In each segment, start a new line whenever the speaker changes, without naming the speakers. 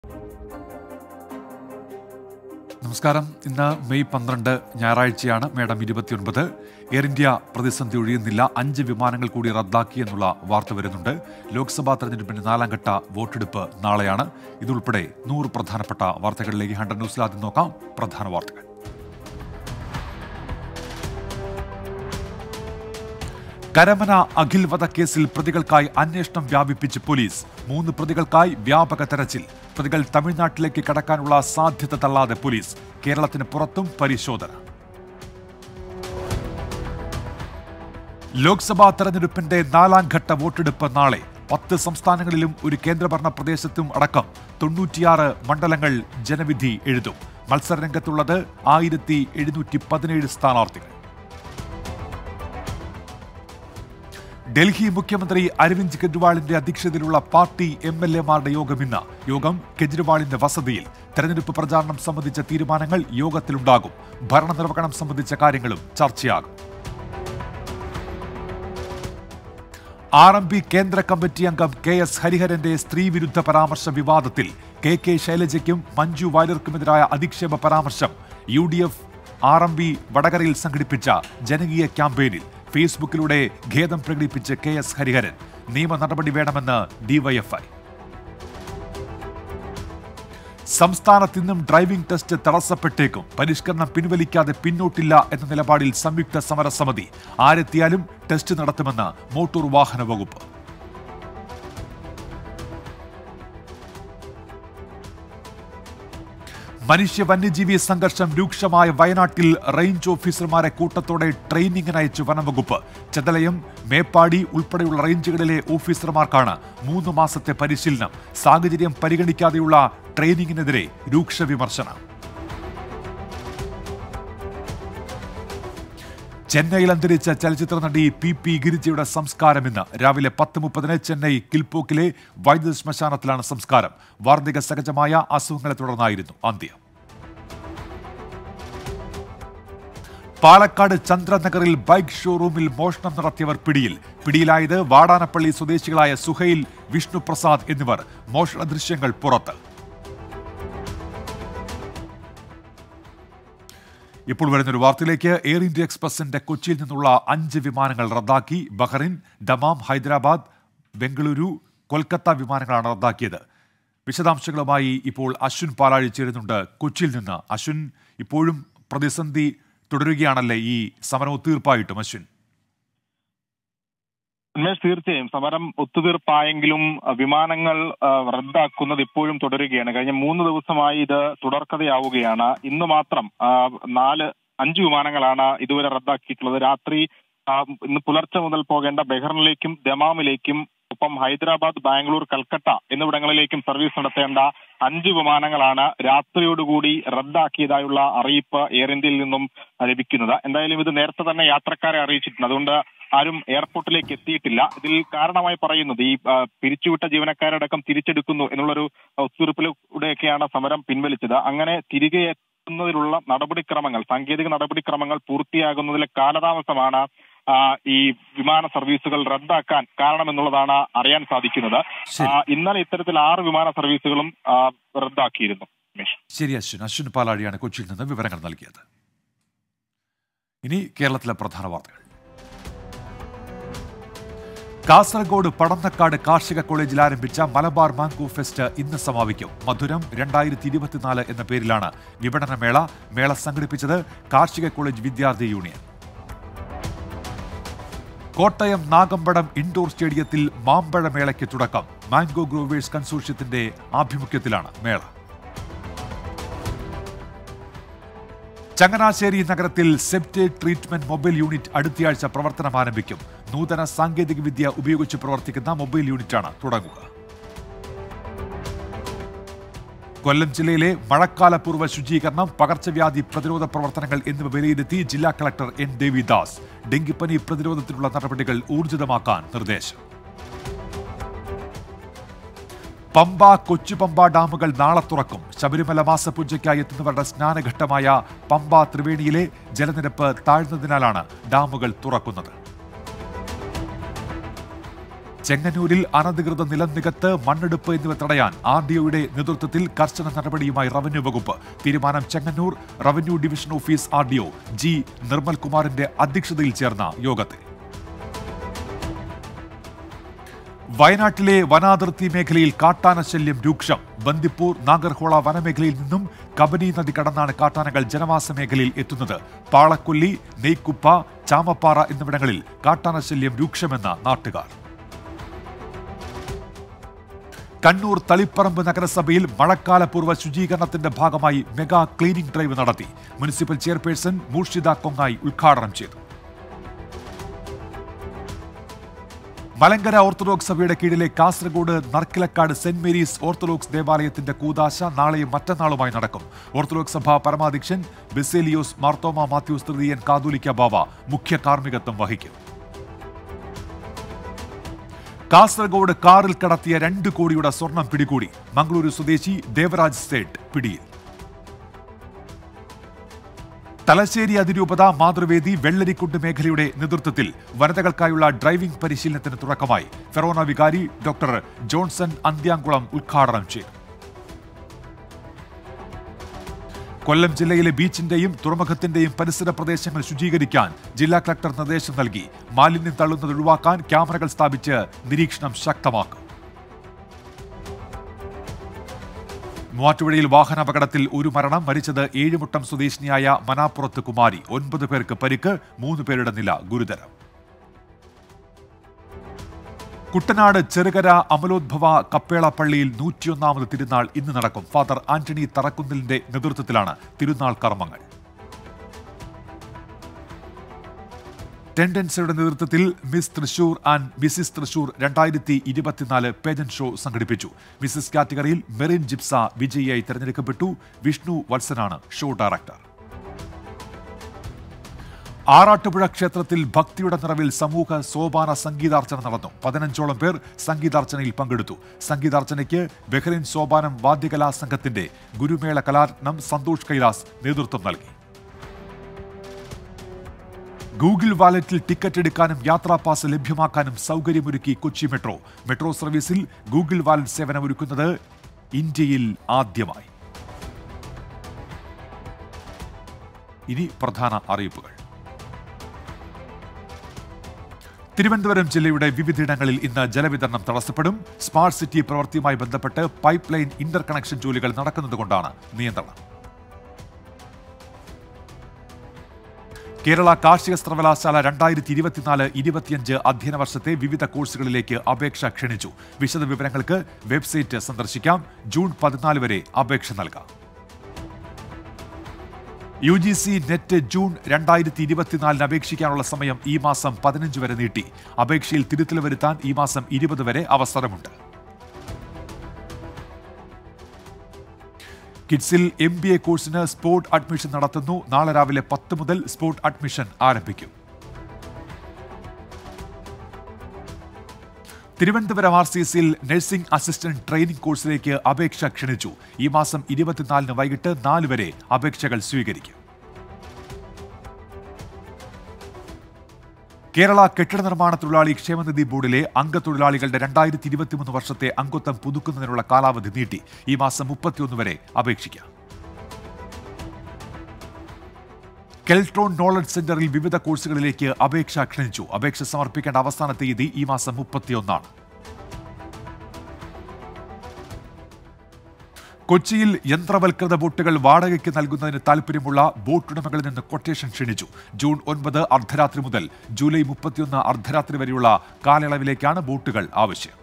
നമസ്കാരം ഇന്ന് മെയ് പന്ത്രണ്ട് ഞായറാഴ്ചയാണ് മേഡം ഇരുപത്തിയൊൻപത് എയർ ഇന്ത്യ പ്രതിസന്ധി ഒഴിയുന്നില്ല അഞ്ച് വിമാനങ്ങൾ കൂടി റദ്ദാക്കി എന്നുള്ള വാർത്ത വരുന്നുണ്ട് ലോക്സഭാ തെരഞ്ഞെടുപ്പിന്റെ നാലാം ഘട്ട വോട്ടെടുപ്പ് നാളെയാണ് ഇതുൾപ്പെടെ നൂറ് പ്രധാനപ്പെട്ട വാർത്തകളിലേക്ക് ഹൺഡ്രഡ് ന്യൂസിൽ ആദ്യം നോക്കാം പ്രധാന വാർത്തകൾ കരമന അഖിൽ വധക്കേസിൽ പ്രതികൾക്കായി അന്വേഷണം വ്യാപിപ്പിച്ച് പോലീസ് മൂന്ന് പ്രതികൾക്കായി വ്യാപക തെരച്ചിൽ പ്രതികൾ തമിഴ്നാട്ടിലേക്ക് കടക്കാനുള്ള സാധ്യത തള്ളാതെ പോലീസ് കേരളത്തിന് പുറത്തും പരിശോധന ലോക്സഭാ തെരഞ്ഞെടുപ്പിന്റെ നാലാം ഘട്ട വോട്ടെടുപ്പ് നാളെ പത്ത് സംസ്ഥാനങ്ങളിലും ഒരു കേന്ദ്രഭരണ പ്രദേശത്തും അടക്കം തൊണ്ണൂറ്റിയാറ് മണ്ഡലങ്ങൾ ജനവിധി എഴുതും മത്സരരംഗത്തുള്ളത് ആയിരത്തി എഴുന്നൂറ്റി പതിനേഴ് സ്ഥാനാർത്ഥികൾ ഡൽഹി മുഖ്യമന്ത്രി അരവിന്ദ് കെജ്രിവാളിന്റെ അധ്യക്ഷതയിലുള്ള പാർട്ടി എം എൽ എമാരുടെ യോഗം ഇന്ന് യോഗം കെജ്രിവാളിന്റെ വസതിയിൽ തെരഞ്ഞെടുപ്പ് പ്രചാരണം സംബന്ധിച്ച തീരുമാനങ്ങൾ യോഗത്തിലുണ്ടാകും ഭരണനിർവഹണം സംബന്ധിച്ച കാര്യങ്ങളും ചർച്ചയാകും ആർ എം പി കേന്ദ്ര കമ്മിറ്റി അംഗം കെ എസ് ഹരിഹരന്റെ സ്ത്രീവിരുദ്ധ പരാമർശ വിവാദത്തിൽ കെ കെ ശൈലജയ്ക്കും മഞ്ജു വാര്യർക്കുമെതിരായ അധിക്ഷേപ പരാമർശം U D F R M P വടകരയിൽ സംഘടിപ്പിച്ച ജനകീയ ക്യാമ്പയിനിൽ ഫേസ്ബുക്കിലൂടെ ഖേദം പ്രകടിപ്പിച്ച് കെ എസ് ഹരിഹരൻ നിയമ നടപടി വേണമെന്ന് ഡിവൈഎഫ്ഐ സംസ്ഥാനത്ത് ഇന്നും ഡ്രൈവിംഗ് ടെസ്റ്റ് തടസ്സപ്പെട്ടേക്കും പരിഷ്കരണം പിൻവലിക്കാതെ പിന്നോട്ടില്ല എന്ന നിലപാടിൽ സംയുക്ത സമരസമിതി ആരെത്തിയാലും ടെസ്റ്റ് നടത്തുമെന്ന് മോട്ടോർ വാഹന വകുപ്പ് മനുഷ്യ വന്യജീവി സംഘർഷം രൂക്ഷമായ വയനാട്ടിൽ റേഞ്ച് ഓഫീസർമാരെ കൂട്ടത്തോടെ ട്രെയിനിങ്ങിന് അയച്ചു വനംവകുപ്പ് ചെതലയം മേപ്പാടി ഉൾപ്പെടെയുള്ള റേഞ്ചുകളിലെ ഓഫീസർമാർക്കാണ് മൂന്ന് മാസത്തെ പരിശീലനം സാഹചര്യം പരിഗണിക്കാതെയുള്ള ട്രെയിനിങ്ങിനെതിരെ രൂക്ഷ വിമർശനം ചെന്നൈയിൽ അന്തരിച്ച ചലച്ചിത്ര നടി പി പി ഗിരിജയുടെ സംസ്കാരം ഇന്ന് രാവിലെ പത്ത് മുപ്പതിന് ചെന്നൈ കിൽപോക്കിലെ വൈദ്യുത ശ്മശാനത്തിലാണ് സംസ്കാരം വാർദ്ധക സഹജമായ അസുഖങ്ങളെ തുടർന്നായിരുന്നു അന്ത്യം പാലക്കാട് ചന്ദ്രനഗറിൽ ബൈക്ക് ഷോറൂമിൽ മോഷണം നടത്തിയവർ പിടിയിൽ പിടിയിലായത് വാടാനപ്പള്ളി സ്വദേശികളായ സുഹൈൽ വിഷ്ണുപ്രസാദ് എന്നിവർ മോഷണ ദൃശ്യങ്ങൾ പുറത്ത് ഇപ്പോൾ വരുന്നൊരു വാർത്തയിലേക്ക് എയർ ഇന്ത്യ എക്സ്പ്രസിന്റെ കൊച്ചിയിൽ നിന്നുള്ള അഞ്ച് വിമാനങ്ങൾ റദ്ദാക്കി ബഹ്റിൻ ദമാം ഹൈദരാബാദ് ബംഗളൂരു കൊൽക്കത്ത വിമാനങ്ങളാണ് റദ്ദാക്കിയത് വിശദാംശങ്ങളുമായി ഇപ്പോൾ അശ്വിൻ പാലാഴി ചേരുന്നുണ്ട് കൊച്ചിയിൽ നിന്ന് അശ്വിൻ ഇപ്പോഴും പ്രതിസന്ധി തുടരുകയാണല്ലേ ഈ സമരം ഒത്തീർപ്പായിട്ടും അശ്വിൻ
ഉന്മേഷ് തീർച്ചയായും സമരം ഒത്തുതീർപ്പായെങ്കിലും അഹ് വിമാനങ്ങൾ അഹ് റദ്ദാക്കുന്നത് ഇപ്പോഴും തുടരുകയാണ് കഴിഞ്ഞ മൂന്ന് ദിവസമായി ഇത് തുടർക്കഥയാവുകയാണ് ഇന്ന് മാത്രം ആഹ് നാല് അഞ്ച് വിമാനങ്ങളാണ് ഇതുവരെ റദ്ദാക്കിയിട്ടുള്ളത് രാത്രി ആഹ് ഇന്ന് പുലർച്ചെ മുതൽ പോകേണ്ട ബെഹ്റിനിലേക്കും ദമാമിലേക്കും ഒപ്പം ഹൈദരാബാദ് ബാംഗ്ലൂർ കൽക്കട്ട എന്നിവിടങ്ങളിലേക്കും സർവീസ് നടത്തേണ്ട അഞ്ച് വിമാനങ്ങളാണ് രാത്രിയോടുകൂടി റദ്ദാക്കിയതായുള്ള അറിയിപ്പ് എയർ ഇന്ത്യയിൽ നിന്നും ലഭിക്കുന്നത് എന്തായാലും ഇത് നേരത്തെ തന്നെ യാത്രക്കാരെ അറിയിച്ചിട്ടുണ്ട് അതുകൊണ്ട് ആരും എയർപോർട്ടിലേക്ക് എത്തിയിട്ടില്ല ഇതിൽ കാരണമായി പറയുന്നത് ഈ ആ, പിരിച്ചുവിട്ട ജീവനക്കാരടക്കം തിരിച്ചെടുക്കുന്നു എന്നുള്ളൊരു ഒത്തുതീർപ്പിലൂടെയൊക്കെയാണ് സമരം പിൻവലിച്ചത് അങ്ങനെ തിരികെ എത്തുന്നതിലുള്ള നടപടിക്രമങ്ങൾ സാങ്കേതിക നടപടിക്രമങ്ങൾ പൂർത്തിയാകുന്നതിലെ കാലതാമസമാണ് ആ, ഈ വിമാന സർവീസുകൾ റദ്ദാക്കാൻ കാരണമെന്നുള്ളതാണ് അറിയാൻ സാധിക്കുന്നത്
ശരി.
ആ, ഇന്നലെ ഇത്തരത്തിൽ ആറ് വിമാന സർവീസുകളും ആ, റദ്ദാക്കിയിരുന്നു രമേശ്.
ശരി അശ്വിൻ അശ്വിൻ പാലാഴിയാണ് കൊച്ചിയിൽ നിന്ന് വിവരങ്ങൾ നൽകിയത് ഇനി കേരളത്തിലെ പ്രധാന വാർത്തകൾ കാസർഗോഡ് പടന്നക്കാട് കാർഷിക കോളേജിൽ ആരംഭിച്ച മലബാർ മാംഗോ ഫെസ്റ്റ് ഇന്ന് സമാപിക്കും മധുരം രണ്ടായിരത്തി ഇരുപത്തിനാല് എന്ന പേരിലാണ് വിപണന മേള മേള സംഘടിപ്പിച്ചത് കാർഷിക കോളേജ് വിദ്യാർത്ഥി യൂണിയൻ കോട്ടയം നാഗമ്പടം ഇൻഡോർ സ്റ്റേഡിയത്തിൽ മാമ്പഴ മേളയ്ക്ക് തുടക്കം മാംഗോ ഗ്രോവേഴ്സ് കൺസോർഷ്യത്തിന്റെ ആഭിമുഖ്യത്തിലാണ് മേള ചങ്ങനാശ്ശേരി നഗരത്തിൽ സെപ്റ്റേജ് ട്രീറ്റ്മെന്റ് മൊബൈൽ യൂണിറ്റ് അടുത്തയാഴ്ച പ്രവർത്തനം ആരംഭിക്കും നൂതന സാങ്കേതിക വിദ്യ ഉപയോഗിച്ച് പ്രവർത്തിക്കുന്ന മൊബൈൽ യൂണിറ്റാണ് തുടങ്ങുക കൊല്ലം ജില്ലയിലെ മഴക്കാലപൂർവ്വ ശുചീകരണം പകർച്ചവ്യാധി പ്രതിരോധ പ്രവർത്തനങ്ങൾ എന്നിവ വിലയിരുത്തി ജില്ലാ കളക്ടർ എൻ ദേവിദാസ് ഡെങ്കിപ്പനി പ്രതിരോധത്തിനുള്ള നടപടികൾ ഊർജിതമാക്കാൻ നിർദ്ദേശം പമ്പ കൊച്ചുപമ്പ ഡാമുകൾ നാളെ തുറക്കും ശബരിമല മാസപൂജയ്ക്കായി എത്തുന്നവരുടെ സ്നാനഘട്ടമായ പമ്പ ത്രിവേണിയിലെ ജലനിരപ്പ് താഴ്ന്നതിനാലാണ് ഡാമുകൾ തുറക്കുന്നത് ചെങ്ങന്നൂരിൽ അനധികൃത നിലനികത്ത് മണ്ണെടുപ്പ് എന്നിവ തടയാൻ ആർ ഡി ഒയുടെ നേതൃത്വത്തിൽ കർശന നടപടിയുമായി റവന്യൂ വകുപ്പ് തീരുമാനം Chengannur revenue division office R D O G Nirmal കുമാറിന്റെ അധ്യക്ഷതയിൽ ചേർന്ന യോഗത്തിൽ വയനാട്ടിലെ വനാതിർത്തി മേഖലയിൽ കാട്ടാന ശല്യം രൂക്ഷം ബന്ദിപ്പൂർ നാഗർഹോള വനമേഖലയിൽ നിന്നും കബനി നദി കടന്നാണ് കാട്ടാനകൾ ജനവാസ മേഖലയിൽ എത്തുന്നത് പാളക്കൊല്ലി നെയ്ക്കുപ്പ ചാമപ്പാറ എന്നിവിടങ്ങളിൽ കാട്ടാന ശല്യം രൂക്ഷമെന്ന് നാട്ടുകാർ കണ്ണൂർ തളിപ്പറമ്പ് നഗരസഭയിൽ മഴക്കാലപൂർവ്വ ശുചീകരണത്തിന്റെ ഭാഗമായി മെഗാ ക്ലീനിംഗ് ഡ്രൈവ് നടത്തി മുനിസിപ്പൽ ചെയർപേഴ്സൺ മൂർഷിദ കൊങ്ങായി ഉദ്ഘാടനം ചെയ്തു മലങ്കര ഓർത്തഡോക്സ് സഭയുടെ കീഴിലെ Kasaragod Narkilakkad Saint Mary's Orthodox ദേവാലയത്തിന്റെ കൂതാശ നാളെയും മറ്റന്നാളുമായി നടക്കും ഓർത്തഡോക്സ് സഭ പരമാധ്യക്ഷൻ ബെസേലിയോസ് മാർത്തോമ മാത്യൂസ് തൃതീയൻ കാതോലിക്ക ബാവ മുഖ്യ കാർമ്മികത്വം വഹിക്കും കാസർഗോഡ് കാറിൽ കടത്തിയ രണ്ട് കോടിയുടെ സ്വർണം പിടികൂടി മംഗളൂരു സ്വദേശി ദേവരാജ് സേട്ട് പിടിയിൽ തലശ്ശേരി അതിരൂപത മാതൃവേദി വെള്ളരിക്കുണ്ട് മേഖലയുടെ നേതൃത്വത്തിൽ വനിതകൾക്കായുള്ള ഡ്രൈവിംഗ് പരിശീലനത്തിന് തുടക്കമായി ഫെറോന വികാരി ഡോക്ടർ ജോൺസൺ അന്ത്യാംകുളം ഉദ്ഘാടനം ചെയ്തു കൊല്ലം ജില്ലയിലെ ബീച്ചിന്റെയും തുറമുഖത്തിന്റെയും പരിസര പ്രദേശങ്ങൾ ശുചീകരിക്കാൻ ജില്ലാ കളക്ടർ നിർദ്ദേശം നൽകി മാലിന്യം തള്ളുന്നത് ഒഴിവാക്കാൻ ക്യാമറകൾ സ്ഥാപിച്ച് നിരീക്ഷണം ശക്തമാക്കും മൂവാറ്റുപുഴയിൽ വാഹനാപകടത്തിൽ ഒരു മരണം മരിച്ചത് ഏഴുമുട്ടം സ്വദേശിനിയായ മനാപ്പുറത്ത് കുമാരി ഒൻപത് പേർക്ക് പരിക്ക് മൂന്ന് പേരുടെ നില ഗുരുതരം കുട്ടനാട് ചെറുകര അമലോദ്ഭവ കപ്പേള പള്ളിയിൽ നൂറ്റിയൊന്നാമത് തിരുനാൾ ഇന്ന് നടക്കും ഫാദർ ആന്റണി തറക്കുന്നിലിന്റെ നേതൃത്വത്തിലാണ് തിരുനാൾ കർമ്മങ്ങൾ ടെൻഡൻസിയുടെ നേതൃത്വത്തിൽ Miss Thrissur and Mrs Thrissur രണ്ടായിരത്തി ഇരുപത്തിനാല് പേജന്റ് ഷോ സംഘടിപ്പിച്ചു മിസിസ് കാറ്റഗറിയിൽ മെറിൻ ജിപ്സ വിജയിയായി തെരഞ്ഞെടുക്കപ്പെട്ടു വിഷ്ണു വത്സനാണ് ഷോ ഡയറക്ടർ ആറാട്ടുപുഴ ക്ഷേത്രത്തിൽ ഭക്തിയുടെ നിറവിൽ സമൂഹ സോപാന സംഗീതാർച്ചന നടന്നു പതിനഞ്ചോളം പേർ സംഗീതാർച്ചനയിൽ പങ്കെടുത്തു സംഗീതാർച്ചനയ്ക്ക് ബഹ്റിൻ സോപാനം വാദ്യകലാ സംഘത്തിന്റെ ഗുരുമേള കലാരത്നം സന്തോഷ് കൈലാസ് നേതൃത്വം നൽകി ഗൂഗിൾ വാലറ്റിൽ ടിക്കറ്റ് എടുക്കാനും യാത്രാ പാസ് ലഭ്യമാക്കാനും സൗകര്യമൊരുക്കി കൊച്ചി മെട്രോ മെട്രോ സർവീസിൽ ഗൂഗിൾ വാലറ്റ് സേവനമൊരുക്കുന്നത് ഇന്ത്യയിൽ ആദ്യമായി ഇനി പ്രധാന അറിയിപ്പുകൾ തിരുവനന്തപുരം ജില്ലയുടെ വിവിധയിടങ്ങളിൽ ഇന്ന് ജലവിതരണം തടസ്സപ്പെടും സ്മാർട്ട് സിറ്റി പ്രവൃത്തിയുമായി ബന്ധപ്പെട്ട് പൈപ്പ് ലൈൻ ഇന്റർ കണക്ഷൻ ജോലികൾ നടക്കുന്നതുകൊണ്ടാണ് നിയന്ത്രണം കേരള കാർഷിക സർവകലാശാല രണ്ടായിരത്തി ഇരുപത്തിനാല് ഇരുപത്തിയഞ്ച് അധ്യയന വർഷത്തെ വിവിധ കോഴ്സുകളിലേക്ക് അപേക്ഷ ക്ഷണിച്ചു വിശദ വിവരങ്ങൾക്ക് വെബ്സൈറ്റ് സന്ദർശിക്കാം ജൂൺ പതിനാല് വരെ അപേക്ഷ നൽകാം U G C net June രണ്ടായിരത്തി ഇരുപത്തിനാലിന് അപേക്ഷിക്കാനുള്ള സമയം ഈ മാസം പതിനഞ്ച് വരെ നീട്ടി അപേക്ഷയിൽ തിരുത്തൽ വരുത്താൻ ഈ മാസം ഇരുപത് വരെ അവസരമുണ്ട് കിഡ്സിൽ എം ബി എ കോഴ്സിന് സ്പോർട്ട് അഡ്മിഷൻ നടത്തുന്നു നാളെ രാവിലെ പത്ത് മുതൽ സ്പോർട്ട് അഡ്മിഷൻ ആരംഭിക്കും തിരുവനന്തപുരം ആർ സി സിയിൽ നഴ്സിംഗ് അസിസ്റ്റന്റ് ട്രെയിനിംഗ് കോഴ്സിലേക്ക് അപേക്ഷ ക്ഷണിച്ചു ഈ മാസം ഇരുപത്തിനാലിന് വൈകിട്ട് നാല് വരെ അപേക്ഷകൾ സ്വീകരിക്കും കേരള കെട്ടിട നിർമ്മാണ തൊഴിലാളി ക്ഷേമനിധി ബോർഡിലെ അംഗത്തൊഴിലാളികളുടെ രണ്ടായിരത്തി ഇരുപത്തിമൂന്ന് വർഷത്തെ അംഗത്വം പുതുക്കുന്നതിനുള്ള കാലാവധി നീട്ടി ഈ മാസം മുപ്പത്തിയൊന്ന് വരെ അപേക്ഷിക്കാം കെൽട്രോൺ നോളജ് സെന്ററിൽ വിവിധ കോഴ്സുകളിലേക്ക് അപേക്ഷ ക്ഷണിച്ചു അപേക്ഷ സമർപ്പിക്കേണ്ട അവസാന തീയതി ഈ മാസം മുപ്പത്തിയൊന്നാണ് കൊച്ചിയിൽ യന്ത്രവൽകൃത ബോട്ടുകൾ വാടകയ്ക്ക് നൽകുന്നതിന് താൽപ്പര്യമുള്ള ബോട്ടുടമകളിൽ നിന്ന് കൊട്ടേഷൻ ക്ഷണിച്ചു ജൂൺ ഒൻപത് അർദ്ധരാത്രി മുതൽ ജൂലൈ മുപ്പത്തിയൊന്ന് അർദ്ധരാത്രി വരെയുള്ള കാലയളവിലേക്കാണ് ബോട്ടുകൾ ആവശ്യം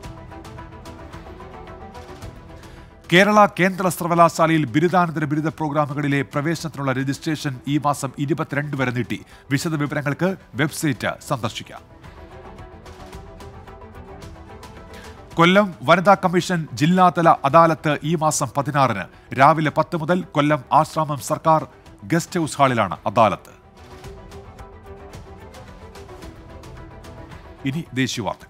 കേരള കേന്ദ്ര സർവകലാശാലയിൽ ബിരുദാനന്തര ബിരുദ പ്രോഗ്രാമുകളിലെ പ്രവേശനത്തിനുള്ള രജിസ്ട്രേഷൻ ഈ മാസം ഇരുപത്തിരണ്ട് വരെ നീട്ടി വിശദ വിവരങ്ങൾക്ക് വെബ്സൈറ്റ് സന്ദർശിക്കാം കൊല്ലം വനിതാ കമ്മീഷൻ ജില്ലാതല അദാലത്ത് ഈ മാസം പതിനാറിന് രാവിലെ പത്ത് മുതൽ കൊല്ലം ആശ്രാമം സർക്കാർ ഗസ്റ്റ് ഹൌസ് ഹാളിലാണ് അദാലത്ത് ഇനി ദേശീയ വാർത്തകൾ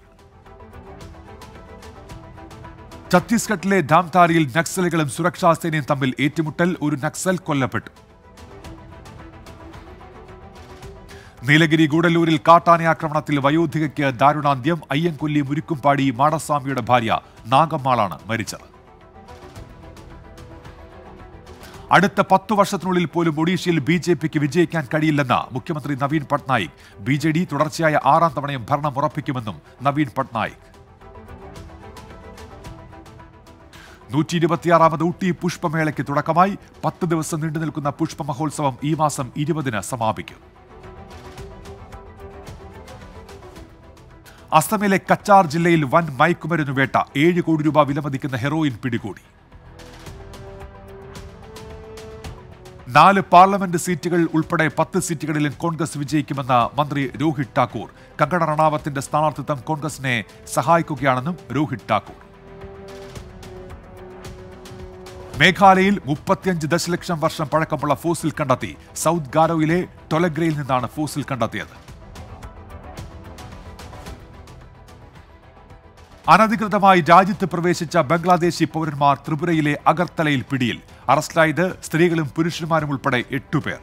ഛത്തീസ്ഗഡിലെ ധാംതാരിയിൽ നക്സലുകളും സുരക്ഷാ സേനയും തമ്മിൽ ഏറ്റുമുട്ടൽ ഒരു നക്സൽ കൊല്ലപ്പെട്ടു നീലഗിരി ഗൂഡല്ലൂരിൽ കാട്ടാന ആക്രമണത്തിൽ വയോധികയ്ക്ക് ദാരുണാന്ത്യം അയ്യൻകൊല്ലി മുരുക്കുംപാടി മാടസ്വാമിയുടെ ഭാര്യ നാഗമ്മാളാണ് മരിച്ചത് അടുത്ത പത്തു വർഷത്തിനുള്ളിൽ പോലും ഒഡീഷയിൽ ബി ജെ പിക്ക് വിജയിക്കാൻ കഴിയില്ലെന്ന് മുഖ്യമന്ത്രി Naveen Patnaik B J D തുടർച്ചയായ ആറാം തവണയും ഭരണം ഉറപ്പിക്കുമെന്നും നവീൻ പട്നായിക് നൂറ്റി ഇരുപത്തിയാറാമത് ഊട്ടി പുഷ്പമേളയ്ക്ക് തുടക്കമായി പത്ത് ദിവസം നീണ്ടു നിൽക്കുന്ന പുഷ്പ മഹോത്സവം ഈ മാസം ഇരുപതിന് സമാപിക്കും അസമിലെ കച്ചാർ ജില്ലയിൽ വൻ മയക്കുമരുന്ന് വേട്ട ഏഴ് കോടി രൂപ വിലമതിക്കുന്ന ഹെറോയിൻ പിടികൂടി നാല് പാർലമെന്റ് സീറ്റുകൾ ഉൾപ്പെടെ പത്ത് സീറ്റുകളിലും കോൺഗ്രസ് വിജയിക്കുമെന്ന് മന്ത്രി രോഹിത് ഠാക്കൂർ കങ്കണ റണാവത്തിന്റെ സ്ഥാനാർത്ഥിത്വം കോൺഗ്രസിനെ സഹായിക്കുകയാണെന്നും രോഹിത് ഠാക്കൂർ മേഘാലയയിൽ മുപ്പത്തിയഞ്ച് ദശലക്ഷം വർഷം പഴക്കമുള്ള ഫോസിൽ കണ്ടെത്തി സൗത്ത് ഗാരോയിലെ ടൊലഗ്രയിൽ നിന്നാണ് ഫോസിൽ കണ്ടെത്തിയത് അനധികൃതമായി രാജ്യത്ത് പ്രവേശിച്ച ബംഗ്ലാദേശി പൗരന്മാർ ത്രിപുരയിലെ അഗർത്തലയിൽ പിടിയിൽ അറസ്റ്റിലായത് സ്ത്രീകളും പുരുഷന്മാരും ഉൾപ്പെടെ എട്ടുപേർ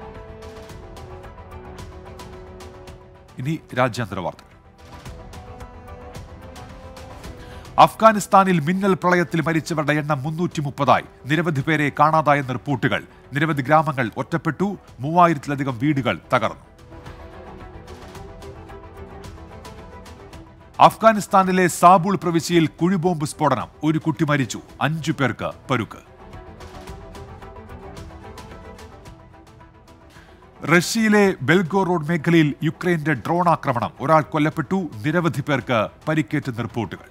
ഇനി രാജ്യാന്തര വാർത്തകൾ അഫ്ഗാനിസ്ഥാനിൽ മിന്നൽ പ്രളയത്തിൽ മരിച്ചവരുടെ എണ്ണം മുന്നൂറ്റി മുപ്പതായി നിരവധി പേരെ കാണാതായെന്ന റിപ്പോർട്ടുകൾ നിരവധി ഗ്രാമങ്ങൾ ഒറ്റപ്പെട്ടു മൂവായിരത്തിലധികം വീടുകൾ തകർന്നു അഫ്ഗാനിസ്ഥാനിലെ സാബൂൾ പ്രവിശ്യയിൽ കുഴിബോംബ് സ്ഫോടനം ഒരു കുട്ടി മരിച്ചു അഞ്ചു പേർക്ക് പരുക്ക് റഷ്യയിലെ ബെൽഗോറോഡ് മേഖലയിൽ യുക്രൈന്റെ ഡ്രോൺ ആക്രമണം ഒരാൾ കൊല്ലപ്പെട്ടു നിരവധി പേർക്ക് പരിക്കേറ്റെന്ന് റിപ്പോർട്ടുകൾ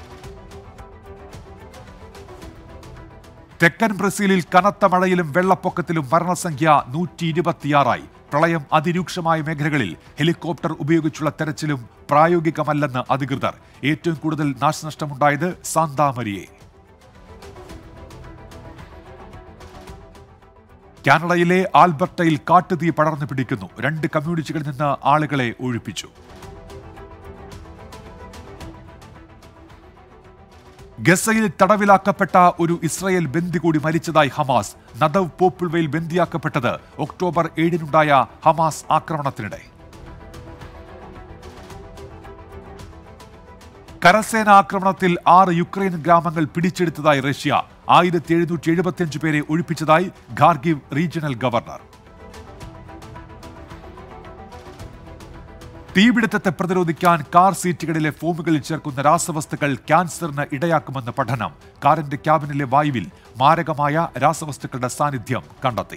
തെക്കൻ ബ്രസീലിൽ കനത്ത മഴയിലും വെള്ളപ്പൊക്കത്തിലും മരണസംഖ്യ നൂറ്റി ഇരുപത്തിയാറായി പ്രളയം അതിരൂക്ഷമായ മേഖലകളിൽ ഹെലികോപ്റ്റർ ഉപയോഗിച്ചുള്ള തെരച്ചിലും പ്രായോഗികമല്ലെന്ന് അധികൃതർ ഏറ്റവും കൂടുതൽ നാശനഷ്ടമുണ്ടായത് സാന്താമരിയെ കാനഡയിലെ ആൽബർട്ടയിൽ കാട്ടുതീ പടർന്നു പിടിക്കുന്നു രണ്ട് കമ്മ്യൂണിറ്റികളിൽ നിന്ന് ആളുകളെ ഒഴിപ്പിച്ചു ഗസയിൽ തടവിലാക്കപ്പെട്ട ഒരു ഇസ്രായേൽ ബന്ദി കൂടി മരിച്ചതായി ഹമാസ് നദവ് പോപ്പിൾവയിൽ ബന്ദിയാക്കപ്പെട്ടത് ഒക്ടോബർ ഏഴിനുണ്ടായ ഹമാസ് ആക്രമണത്തിനിടെ കരസേന ആക്രമണത്തിൽ ആറ് യുക്രൈൻ ഗ്രാമങ്ങൾ പിടിച്ചെടുത്തതായി റഷ്യ ആയിരത്തി എഴുന്നൂറ്റി എഴുപത്തിയഞ്ച് പേരെ ഒഴിപ്പിച്ചതായി ഖാർഗിവ് റീജിയണൽ ഗവർണർ തീപിടുത്തത്തെ പ്രതിരോധിക്കാൻ കാർ സീറ്റുകളിലെ ഫോമുകളിൽ ചേർക്കുന്ന രാസവസ്തുക്കൾ ക്യാൻസറിന് ഇടയാക്കുമെന്ന് പഠനം കാറിന്റെ ക്യാബിനിലെ വായുവിൽ മാരകമായ രാസവസ്തുക്കളുടെ സാന്നിധ്യം കണ്ടെത്തി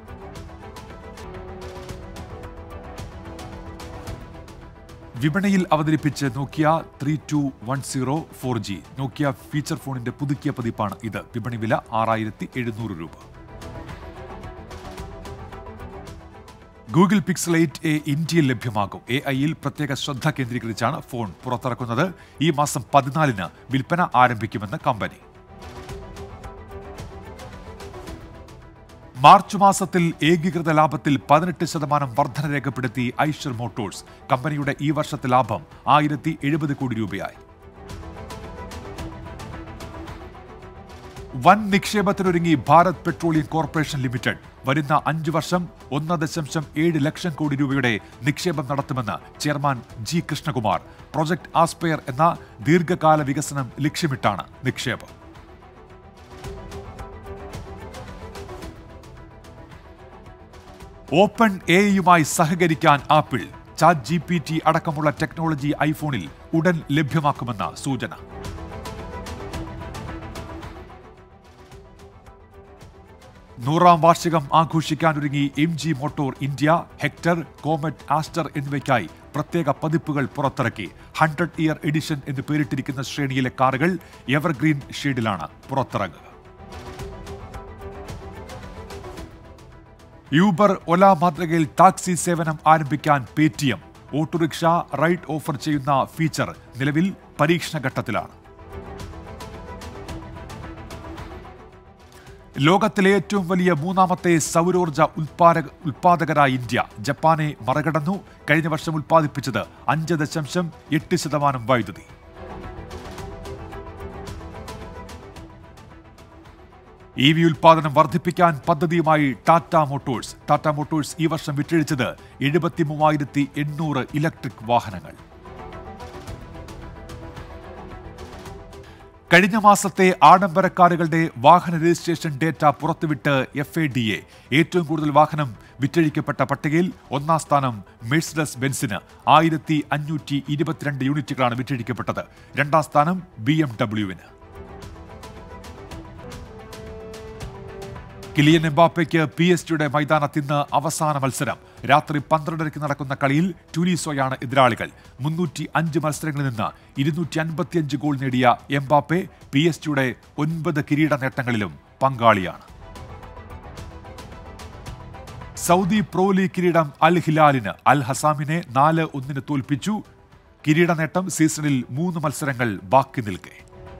വിപണിയിൽ അവതരിപ്പിച്ച് Nokia three two one zero four G Nokia feature ഫോണിന്റെ പുതുക്കിയ പതിപ്പാണ് ഇത് വിപണി വില ആറായിരത്തി എഴുന്നൂറ് രൂപ ഗൂഗിൾ പിക്സൽ എയ്റ്റ് എ ഇന്ത്യയിൽ ലഭ്യമാകും എ ഐയിൽ പ്രത്യേക ശ്രദ്ധ കേന്ദ്രീകരിച്ചാണ് ഫോൺ പുറത്തിറക്കുന്നത് ഈ മാസം പതിനാലിന് വിൽപ്പന ആരംഭിക്കുമെന്ന് കമ്പനി മാർച്ച് മാസത്തിൽ ഏകീകൃത ലാഭത്തിൽ പതിനെട്ട് ശതമാനം വർധന രേഖപ്പെടുത്തി ഐഷർ മോട്ടോഴ്സ് കമ്പനിയുടെ ഈ വർഷത്തെ ലാഭം ആയിരത്തി എഴുപത് കോടി രൂപയായി വൻ നിക്ഷേപത്തിനൊരുങ്ങി ഭാരത് പെട്രോളിയം കോർപ്പറേഷൻ ലിമിറ്റഡ് വരുന്ന അഞ്ചു വർഷം ഒന്ന് ദശാംശം ഏഴ് ലക്ഷം കോടി രൂപയുടെ നിക്ഷേപം നടത്തുമെന്ന് chairman G Krishnakumar project Aspire എന്ന ദീർഘകാല വികസനം ലക്ഷ്യമിട്ടാണ് നിക്ഷേപം ഓപ്പൺ എയുമായി സഹകരിക്കാൻ Apple chat G P T അടക്കമുള്ള ടെക്നോളജി ഐഫോണിൽ ഉടൻ ലഭ്യമാക്കുമെന്ന സൂചന നൂറാം വാർഷികം ആഘോഷിക്കാനൊരുങ്ങി M G Motor India Hector Comet Astor എന്നിവയ്ക്കായി പ്രത്യേക പതിപ്പുകൾ പുറത്തിറക്കി ഹൺഡ്രഡ് ഇയർ എഡിഷൻ എന്ന് പേരിട്ടിരിക്കുന്ന ശ്രേണിയിലെ കാറുകൾ എവർഗ്രീൻ ഷെയ്ഡിലാണ് പുറത്തിറങ്ങുക യൂബർ ഒല മാതൃകയിൽ ടാക്സി സേവനം ആരംഭിക്കാൻ പേടിഎം ഓട്ടോറിക്ഷ റൈഡ് ഓഫർ ചെയ്യുന്ന ഫീച്ചർ നിലവിൽ പരീക്ഷണഘട്ടത്തിലാണ് ലോകത്തിലെ ഏറ്റവും വലിയ മൂന്നാമത്തെ സൗരോർജ ഉൽപാദക ഉൽപാദകരായ ഇന്ത്യ ജപ്പാനെ മറികടന്നു കഴിഞ്ഞ വർഷം ഉൽപ്പാദിപ്പിച്ചത് അഞ്ച് ദശാംശം എട്ട് ശതമാനം വൈദ്യുതി ഇ വി ഉൽപാദനം വർദ്ധിപ്പിക്കാൻ പദ്ധതിയുമായി ടാറ്റ മോട്ടോഴ്സ് ടാറ്റ മോട്ടോഴ്സ് ഈ വർഷം വിറ്റഴിച്ചത് എഴുപത്തി മൂവായിരത്തി എണ്ണൂറ് ഇലക്ട്രിക് വാഹനങ്ങൾ കഴിഞ്ഞ മാസത്തെ ആഡംബര കാറുകളുടെ വാഹന രജിസ്ട്രേഷൻ ഡേറ്റ പുറത്തുവിട്ട് എഫ് എ ഡി എ ഏറ്റവും കൂടുതൽ വാഹനം വിറ്റഴിക്കപ്പെട്ട പട്ടികയിൽ ഒന്നാം സ്ഥാനം മെഴ്സിഡസ് ബെൻസിന് ആയിരത്തി അഞ്ഞൂറ്റി ഇരുപത്തിരണ്ട് യൂണിറ്റുകളാണ് വിറ്റഴിക്കപ്പെട്ടത് രണ്ടാം സ്ഥാനം ബി എം ഡബ്ല്യുവിന് കിലിയൻ എംബാപ്പയ്ക്ക് പി എസ് ജിയുടെ മൈതാനത്ത് ഇന്ന് അവസാന മത്സരം രാത്രി പന്ത്രണ്ടരയ്ക്ക് നടക്കുന്ന കളിയിൽ ടൂനിസോയാണ് എതിരാളികൾ മുന്നൂറ്റി അഞ്ച് മത്സരങ്ങളിൽ നിന്ന് ഇരുന്നൂറ്റി അൻപത്തിയഞ്ച് ഗോൾ നേടിയ എംബാപ്പെ പി എസ് ജിയുടെ ഒൻപത് കിരീട നേട്ടങ്ങളിലും പങ്കാളിയാണ് സൗദി പ്രോ ലീഗ് കിരീടം അൽ ഹിലാലിന് അൽ ഹസാമിനെ നാല് ഒന്നിന് തോൽപ്പിച്ചു കിരീട നേട്ടം സീസണിൽ മൂന്ന് മത്സരങ്ങൾ ബാക്കി നിൽക്കെ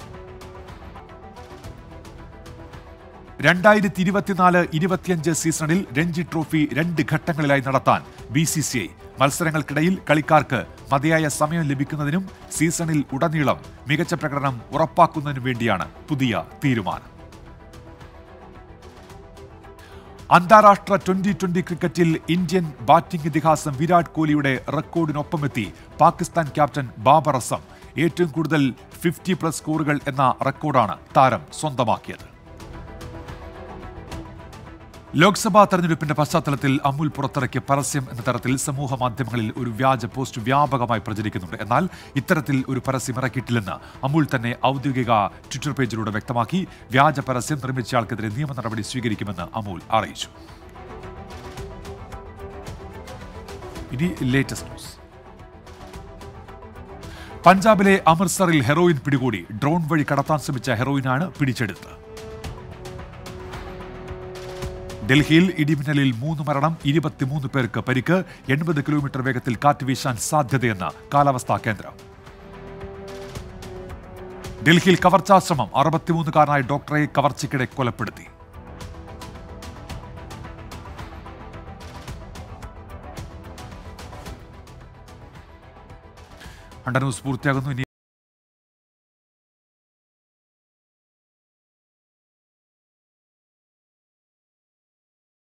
രണ്ടായിരത്തി ഇരുപത്തിനാല് ഇരുപത്തിയഞ്ച് സീസണിൽ രഞ്ജി ട്രോഫി രണ്ട് ഘട്ടങ്ങളിലായി നടത്താൻ ബി സി സി ഐ മത്സരങ്ങൾക്കിടയിൽ കളിക്കാർക്ക് മതിയായ സമയം ലഭിക്കുന്നതിനും സീസണിൽ ഉടനീളം മികച്ച പ്രകടനം ഉറപ്പാക്കുന്നതിനും വേണ്ടിയാണ് പുതിയ തീരുമാനം അന്താരാഷ്ട്ര ട്വന്റി ട്വന്റി ക്രിക്കറ്റിൽ ഇന്ത്യൻ ബാറ്റിംഗ് ഇതിഹാസം വിരാട് കോഹ്ലിയുടെ റെക്കോർഡിനൊപ്പമെത്തി പാകിസ്ഥാൻ ക്യാപ്റ്റൻ ബാബർ അസം ഏറ്റവും കൂടുതൽ ഫിഫ്റ്റി പ്ലസ് സ്കോറുകൾ എന്ന റെക്കോർഡാണ് താരം സ്വന്തമാക്കിയത് ലോക്സഭാ തെരഞ്ഞെടുപ്പിന്റെ പശ്ചാത്തലത്തിൽ അമുൽ പുറത്തിറക്കിയ പരസ്യം എന്ന തരത്തിൽ സമൂഹ മാധ്യമങ്ങളിൽ ഒരു വ്യാജ പോസ്റ്റ് വ്യാപകമായി പ്രചരിക്കുന്നുണ്ട് എന്നാൽ ഇത്തരത്തിൽ ഒരു പരസ്യം ഇറക്കിയിട്ടില്ലെന്ന് അമുൽ തന്നെ ഔദ്യോഗിക ട്വിറ്റർ പേജിലൂടെ വ്യക്തമാക്കി വ്യാജ പരസ്യം നിർമ്മിച്ചയാൾക്കെതിരെ നിയമ നടപടി സ്വീകരിക്കുമെന്ന് അമുൽ അറിയിച്ചു ഇനി ലേറ്റസ്റ്റ് ന്യൂസ് പഞ്ചാബിലെ അമൃത്സറിൽ ഹെറോയിൻ പിടികൂടി ഡ്രോൺ വഴി കടത്താൻ ശ്രമിച്ച ഹെറോയിനാണ് പിടിച്ചെടുത്തത് ഡൽഹിയിൽ ഇടിമിന്നലിൽ മൂന്ന് മരണം ഇരുപത്തിമൂന്ന് പേർക്ക് പരിക്ക് എൺപത് കിലോമീറ്റർ വേഗത്തിൽ കാറ്റ് വീശാൻ സാധ്യതയെന്ന് കാലാവസ്ഥാ കേന്ദ്രം ഡൽഹിയിൽ കവർച്ചാശ്രമം അറുപത്തിമൂന്നുകാരനായ ഡോക്ടറെ കവർച്ചയ്ക്കിടെ കൊലപ്പെടുത്തി അണ്ടർ ന്യൂസ് പൂർത്തിയാകുന്നു ഇനി